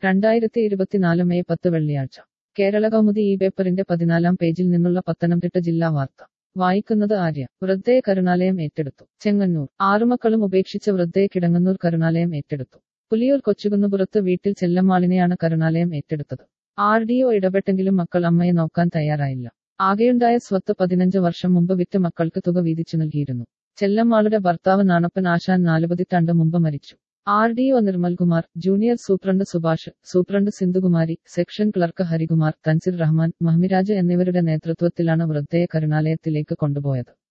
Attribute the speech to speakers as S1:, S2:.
S1: രണ്ടായിരത്തി ഇരുപത്തിനാല് മെയ് പത്ത് വെള്ളിയാഴ്ച കേരള കൗമുദി ഈ പേപ്പറിന്റെ പതിനാലാം പേജിൽ നിന്നുള്ള പത്തനംതിട്ട ജില്ലാ വാർത്ത വായിക്കുന്നത് ആര്യ വൃദ്ധയെ കരുണാലയം ഏറ്റെടുത്തു ചെങ്ങന്നൂർ ആറുമക്കളും ഉപേക്ഷിച്ച വൃദ്ധയെ കിടങ്ങന്നൂർ കരുണാലയം ഏറ്റെടുത്തു പുലിയൂർ കൊച്ചുകുന്നുപുറത്ത് വീട്ടിൽ ചെല്ലമ്മാളിനെയാണ് കരുണാലയം ഏറ്റെടുത്തത് ആർ ഡി ഒ ഇടപെട്ടെങ്കിലും മക്കൾ അമ്മയെ നോക്കാൻ തയ്യാറായില്ല ആകെയുണ്ടായ സ്വത്ത് പതിനഞ്ച് വർഷം മുമ്പ് വിറ്റ് മക്കൾക്ക് തുക വീതിച്ചു നൽകിയിരുന്നു ചെല്ലമ്മാളുടെ ഭർത്താവ് നാണപ്പൻ ആശാൻ നാല് പതിറ്റാണ്ട് മുമ്പ് മരിച്ചു R D O Nirmalkumar junior superintendent Subhash superintendent Sindhukumari section clerk Harikumar Tanseer Rahman Mahmiraj എന്നിവരുടെ നേതൃത്വത്തിലാണ് വൃദ്ധയെ കരുണാലയത്തിലേക്ക് കൊണ്ടുപോയത്